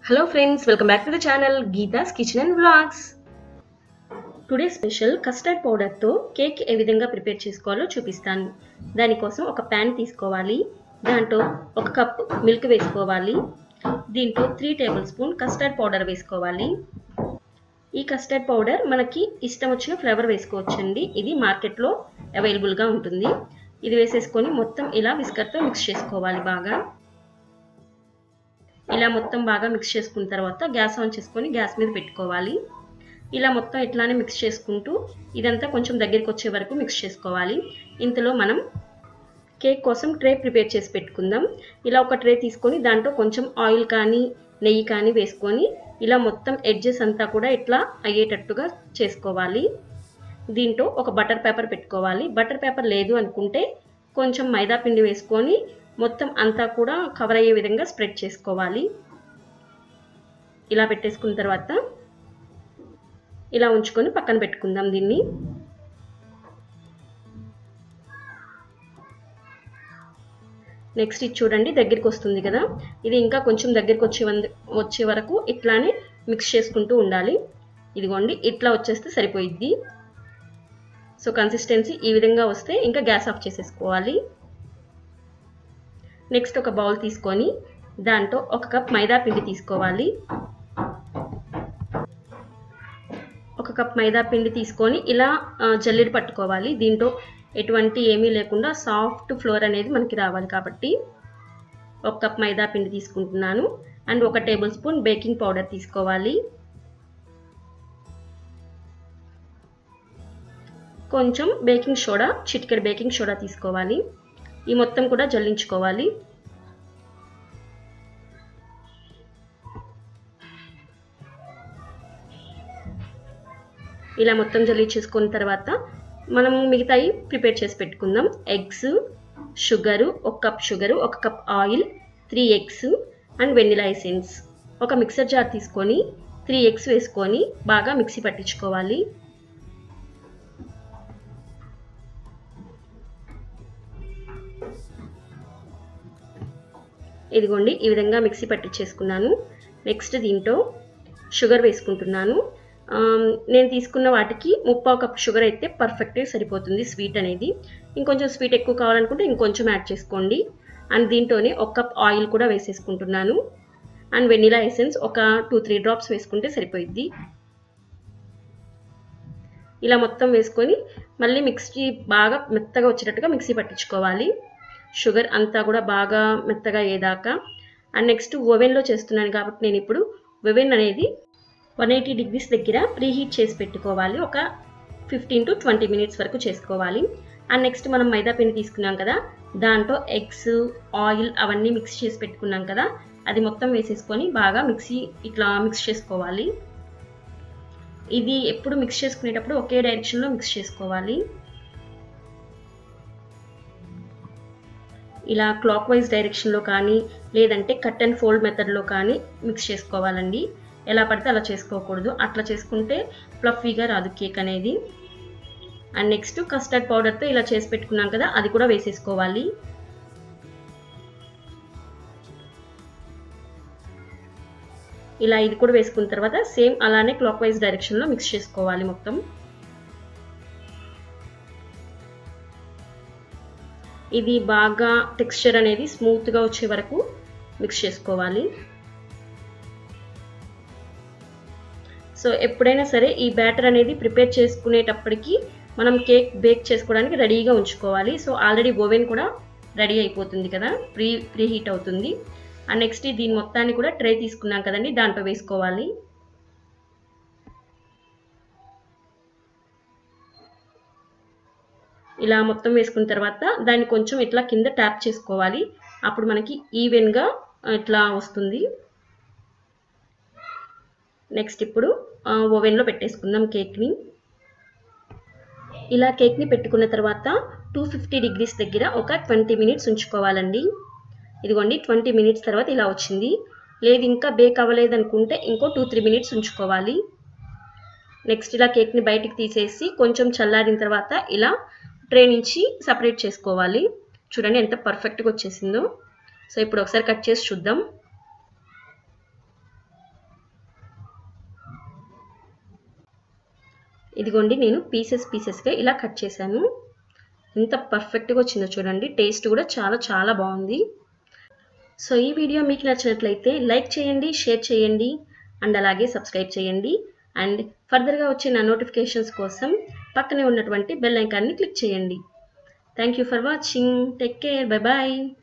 hello friends welcome back to the channel Geetha's Kitchen and vlogs today special custard పౌడర్తో cake ఏ విధంగా prepare చేసుకోవాలో చూపిస్తాను దానికోసం ఒక ప్యాన్ తీసుకోవాలి దాంట్లో ఒక కప్ మిల్క్ వేసుకోవాలి దీంట్లో three tablespoon custard powder వేసుకోవాలి ఈ కస్టర్డ్ పౌడర్ మనకి ఇష్టం వచ్చిన ఫ్లేవర్ వేసుకోవచ్చండి ఇది మార్కెట్లో అవైలబుల్గా ఉంటుంది ఇది వేసేసుకొని మొత్తం ఇలా విస్కర్తో మిక్స్ చేసుకోవాలి బాగా ఇలా మొత్తం బాగా మిక్స్ చేసుకున్న తర్వాత గ్యాస్ ఆన్ చేసుకొని గ్యాస్ మీద పెట్టుకోవాలి ఇలా మొత్తం ఇట్లానే మిక్స్ చేసుకుంటూ ఇదంతా కొంచెం దగ్గరికి వచ్చే వరకు మిక్స్ చేసుకోవాలి ఇంతలో మనం కేక్ కోసం ట్రే ప్రిపేర్ చేసి పెట్టుకుందాం ఇలా ఒక ట్రే తీసుకొని దాంట్లో కొంచెం ఆయిల్ కానీ నెయ్యి కానీ వేసుకొని ఇలా మొత్తం ఎడ్జెస్ అంతా కూడా ఇట్లా అయ్యేటట్టుగా చేసుకోవాలి దీంట్లో ఒక బటర్ పేపర్ పెట్టుకోవాలి బటర్ పేపర్ లేదు అనుకుంటే కొంచెం మైదా పిండి వేసుకొని మొత్తం అంతా కూడా కవర్ అయ్యే విధంగా స్ప్రెడ్ చేసుకోవాలి ఇలా పెట్టేసుకున్న తర్వాత ఇలా ఉంచుకొని పక్కన పెట్టుకుందాం దీన్ని నెక్స్ట్ ఇది చూడండి దగ్గరికి వస్తుంది కదా ఇది ఇంకా కొంచెం దగ్గరికి వచ్చే వచ్చే వరకు ఇట్లానే మిక్స్ చేసుకుంటూ ఉండాలి ఇదిగోండి ఇట్లా వచ్చేస్తే సరిపోయిద్ది సో కన్సిస్టెన్సీ ఈ విధంగా వస్తే ఇంకా గ్యాస్ ఆఫ్ చేసేసుకోవాలి నెక్స్ట్ ఒక బౌల్ తీసుకొని దాంట్లో ఒక కప్ మైదా పిండి తీసుకోవాలి ఒక కప్ మైదా పిండి తీసుకొని ఇలా జల్లెడ పట్టుకోవాలి దీంట్లో ఎటువంటి ఏమీ లేకుండా సాఫ్ట్ ఫ్లోర్ అనేది మనకి రావాలి కాబట్టి ఒక కప్ మైదా పిండి తీసుకుంటున్నాను అండ్ ఒక టేబుల్ స్పూన్ బేకింగ్ పౌడర్ తీసుకోవాలి కొంచెం బేకింగ్ సోడా చిటికెడు బేకింగ్ సోడా తీసుకోవాలి ఈ మొత్తం కూడా జల్లించుకోవాలి ఇలా మొత్తం జల్లించేసుకున్న తర్వాత మనం మిగతాయి ప్రిపేర్ చేసి పెట్టుకుందాం ఎగ్స్ షుగరు ఒక కప్ షుగరు ఒక cup oil three eggs and vanilla essence ఒక మిక్సర్ జార్ తీసుకొని త్రీ ఎగ్స్ వేసుకొని బాగా మిక్సీ పట్టించుకోవాలి ఇదిగోండి ఈ విధంగా మిక్సీ పట్టించేసుకున్నాను నెక్స్ట్ దీంట్లో షుగర్ వేసుకుంటున్నాను నేను తీసుకున్న వాటికి ముప్పావు కప్ షుగర్ అయితే పర్ఫెక్ట్గా సరిపోతుంది స్వీట్ అనేది ఇంకొంచెం స్వీట్ ఎక్కువ కావాలనుకుంటే ఇంకొంచెం యాడ్ చేసుకోండి అండ్ దీంట్లోనే ఒక కప్ ఆయిల్ కూడా వేసేసుకుంటున్నాను అండ్ వెనిలా ఎసెన్స్ ఒక టూ త్రీ డ్రాప్స్ వేసుకుంటే సరిపోయిద్ది ఇలా మొత్తం వేసుకొని మళ్ళీ మిక్సీ బాగా మెత్తగా వచ్చేటట్టుగా మిక్సీ పట్టించుకోవాలి షుగర్ అంతా కూడా బాగా మెత్తగా అయ్యేదాకా అండ్ నెక్స్ట్ ఓవెన్లో చేస్తున్నాను కాబట్టి నేను ఇప్పుడు ఓవెన్ అనేది వన్ ఎయిటీ డిగ్రీస్ దగ్గర ప్రీహీట్ చేసి పెట్టుకోవాలి ఒక ఫిఫ్టీన్ టు ట్వంటీ మినిట్స్ వరకు చేసుకోవాలి అండ్ నెక్స్ట్ మనం మైదా పిండి తీసుకున్నాం కదా దాంట్లో ఎగ్స్ ఆయిల్ అవన్నీ మిక్స్ చేసి పెట్టుకున్నాం కదా అది మొత్తం వేసేసుకొని బాగా మిక్సీ ఇట్లా మిక్స్ చేసుకోవాలి ఇది ఎప్పుడు మిక్స్ చేసుకునేటప్పుడు ఒకే డైరెక్షన్లో మిక్స్ చేసుకోవాలి ఇలా క్లాక్ వైజ్ డైరెక్షన్లో కానీ లేదంటే కట్ అండ్ ఫోల్డ్ మెథడ్లో కానీ మిక్స్ చేసుకోవాలండి ఎలా పడితే అలా చేసుకోకూడదు అట్లా చేసుకుంటే ఫ్లఫీగా రాదు కేక్ అనేది అండ్ నెక్స్ట్ కస్టర్డ్ పౌడర్తో ఇలా చేసి పెట్టుకున్నాం కదా అది కూడా వేసేసుకోవాలి ఇలా ఇది కూడా వేసుకున్న తర్వాత సేమ్ అలానే క్లాక్ వైజ్ డైరెక్షన్లో మిక్స్ చేసుకోవాలి మొత్తం ఇది బాగా టెక్స్చర్ అనేది స్మూత్గా వచ్చే వరకు మిక్స్ చేసుకోవాలి సో ఎప్పుడైనా సరే ఈ బ్యాటర్ అనేది ప్రిపేర్ చేసుకునేటప్పటికి మనం కేక్ బేక్ చేసుకోవడానికి రెడీగా ఉంచుకోవాలి సో ఆల్రెడీ ఓవెన్ కూడా రెడీ అయిపోతుంది కదా ప్రీ ప్రీ హీట్ అవుతుంది అండ్ నెక్స్ట్ దీని మొత్తాన్ని కూడా ట్రే తీసుకున్నాం కదండి దాంట్లో వేసుకోవాలి ఇలా మొత్తం వేసుకున్న తర్వాత దాన్ని కొంచెం ఇట్లా కింద ట్యాప్ చేసుకోవాలి అప్పుడు మనకి ఈవెన్గా ఇట్లా వస్తుంది నెక్స్ట్ ఇప్పుడు ఓవెన్లో పెట్టేసుకుందాం కేక్ని ఇలా కేక్ని పెట్టుకున్న తర్వాత టూ ఫిఫ్టీ డిగ్రీస్ దగ్గర ఒక ట్వంటీ మినిట్స్ ఉంచుకోవాలండి ఇదిగోండి ట్వంటీ మినిట్స్ తర్వాత ఇలా వచ్చింది లేదు ఇంకా బేక్ అవ్వలేదు అనుకుంటే ఇంకో టూ త్రీ మినిట్స్ ఉంచుకోవాలి నెక్స్ట్ ఇలా కేక్ని బయటికి తీసేసి కొంచెం చల్లారిన తర్వాత ఇలా ట్రే నుంచి సపరేట్ చేసుకోవాలి చూడండి ఎంత పర్ఫెక్ట్గా వచ్చేసిందో సో ఇప్పుడు ఒకసారి కట్ చేసి చూద్దాం ఇదిగోండి నేను పీసెస్ పీసెస్గా ఇలా కట్ చేశాను ఎంత పర్ఫెక్ట్గా వచ్చిందో చూడండి టేస్ట్ కూడా చాలా చాలా బాగుంది సో ఈ వీడియో మీకు నచ్చినట్లయితే లైక్ చేయండి షేర్ చేయండి అండ్ అలాగే సబ్స్క్రైబ్ చేయండి అండ్ ఫర్దర్గా వచ్చే నా నోటిఫికేషన్స్ కోసం పక్కనే ఉన్నటువంటి బెల్ ఐకాన్ని క్లిక్ చేయండి thank you for watching take care bye bye